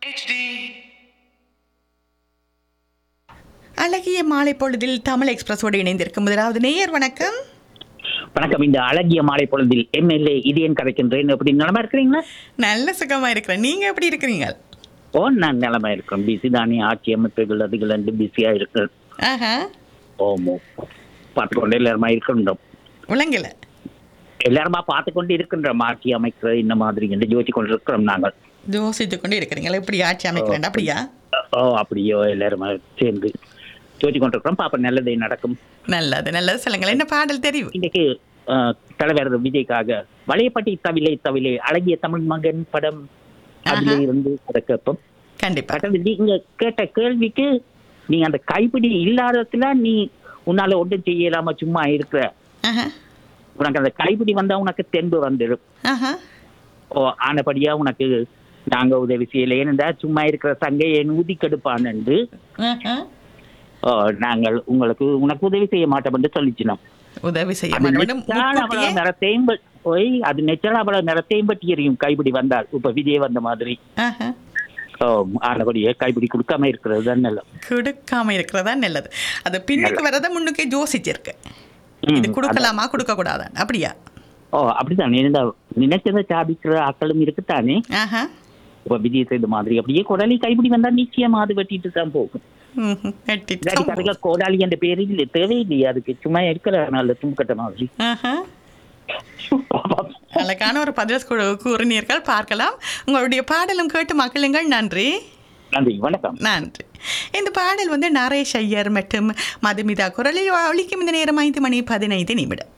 அழகிய மாலை பொழுதில் தமிழ் எக்ஸ்பிரஸோடு இணைந்திருக்கும் முதலாவது நேயர் வணக்கம் வணக்கம் இந்த அழகிய மாலை பொழுதில் எம்எல்ஏ இதயன் கதைக்கின்றேன் எப்படி நலமா இருக்கிறீங்களா நல்ல சுகமா இருக்கிறேன் நீங்க எப்படி இருக்கிறீங்க ஓ நான் நலமா இருக்கிறேன் பிஸி தானே ஆட்சி அமைப்புகள் அதுகள் ரெண்டு பிஸியா இருக்கு ஆஹா ஓமோ பார்த்துக்கொண்டே எல்லாருமா இருக்கின்றோம் விளங்கல எல்லாருமா பார்த்துக்கொண்டு இருக்கின்றோம் ஆட்சி அமைக்கிற இந்த மாதிரி என்று யோசிச்சு கொண்டு இருக்கிறோம் நாங்கள் யோசித்து கொண்டு இருக்கிறீங்களா எப்படி ஆட்சி அமைக்கிறேன் அப்படியா ஓ அப்படியோ எல்லாருமா சேர்ந்து யோசிச்சு கொண்டிருக்கிறோம் பாப்பா நல்லதே நடக்கும் நல்லது நல்லது சொல்லுங்களேன் என்ன பாடல் தெரியும் இன்னைக்கு அஹ், தலைவர் விஜய்க்காக வளையப்பட்டி தவிலே தவிலே அழகிய தமிழ் மகன் படம் அதுல இருந்து அதை கேட்போம் கண்டிப்பா கட்டது நீங்க கேட்ட கேள்விக்கு நீ அந்த கைப்பிடி இல்லாததுல நீ உன்னால ஒன்றும் செய்யலாம சும்மா இருக்கிற ஆஹா உனக்கு அந்த கைப்பிடி வந்தா உனக்கு தென்பு வந்துடும் ஆஹா ஓ ஆனபடியா உனக்கு நாங்க உதவி செய்யல ஏனென்றா சும்மா இருக்கிற சங்கையை ஊதி கெடுப்பான்னு ஆஹா. ஓ, நாங்கள் உங்களுக்கு உனக்கு உதவி செய்ய மாட்டோம் என்று சொல்லிச்சினோம் உதவி செய்ய அது வேண்டும் நெச்சால் அவ்வளவு நிறத்தையும் ப- போய் அது நெச்சால் அவ்வளவு நிறத்தையும் பற்றி எரியும் கைப்பிடி வந்தால் இப்ப விஜய் வந்த மாதிரி ஆஹா ஓ ஆனபடியே கைப்பிடி கொடுக்காம இருக்கிறது தான் நல்லது கொடுக்காம இருக்கிறதா நல்லது அது பின்னுக்கு வரத முன்னுக்கே யோசிச்சிருக்கு ம், இது கொடுக்கலாமா கொடுக்க கூடாதா அப்படியா ஓ அப்படித்தான் இந்த நினைச்சதை சாதிக்கிற ஆக்களும் இருக்குத்தானே ஆஹா இப்ப விஜய் செய்த மாதிரி அப்படியே கொடாலி கைப்பிடி வந்தா நிச்சயமா அது வெட்டிட்டு தான் போகும் ம்ஹும். வெட்டிட்டு இல்லாட்டி தான் அதுக்கு கோடாலி என்ற பேரு இல்ல தேவையில்லையே அதுக்கு சும்மா இருக்கிற நல்ல தும்புக்கட்ட மாதிரி ஆஹா. அழகான ஒரு பதில் கு- கூறினீர்கள் பார்க்கலாம் உங்களுடைய பாடலும் கேட்டு மகிழுங்கள் நன்றி நன்றி வணக்கம் நன்றி இந்த பாடல் வந்து நரேஷ் ஐயர் மற்றும் மதுமிதா குரலில் ஒழிக்கும் இந்த நேரம் ஐந்து மணி பதினைந்து நிமிடம்